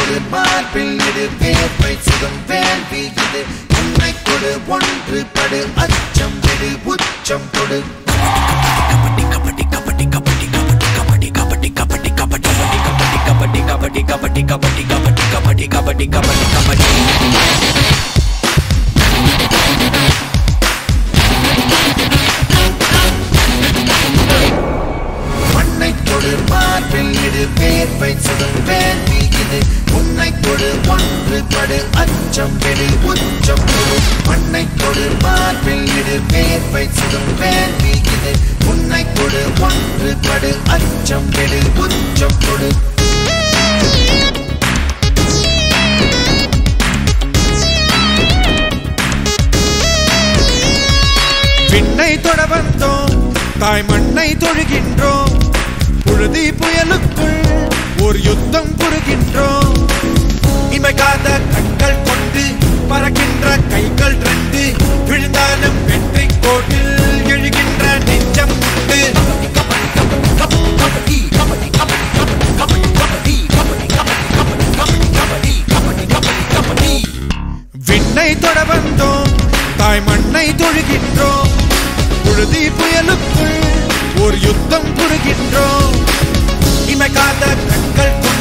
கொடு மார்பில் இடு வேர்வை சுகம் வேள்வி இது உன்னை கொடு ஒன்று படு அச்சம் விடு உச்சம் கொடு மண்ணை கொடு மார்பில் இடு வேர்வை சுகம் வேள்வி இது உன்னை கொடு ஒன்று படு அச்சம் விடு உச்சம் கொடு மண்ணை கொடு மார்பில் இடு வேர்வை சுகம் வேள்வி இது உன்னை கொடு ஒன்று படு அச்சம் விடு உச்சம் கொடு விண்ணை தொட வந்தோம் தாய் மண்ணை தொழுகின்றோம் புழுதி புயலுக்குள் ஒரு யுத்தம் புரிகின்றோம் இமைக்காத கண்கள் கொண்டு பறக்கின்ற கைகள் ரெண்டு விழுந்தாலும் வெற்றி கோட்டில் எழுகின்ற நெஞ்சம் உண்டு விண்ணை தொட வந்தோம் தாய் மண்ணை தொழுகின்றோம் புழுதி புயலுக்குள் ஒரு யுத்தம் புரிகின்றோம் இமைக்காத கண்கள் கொண்டு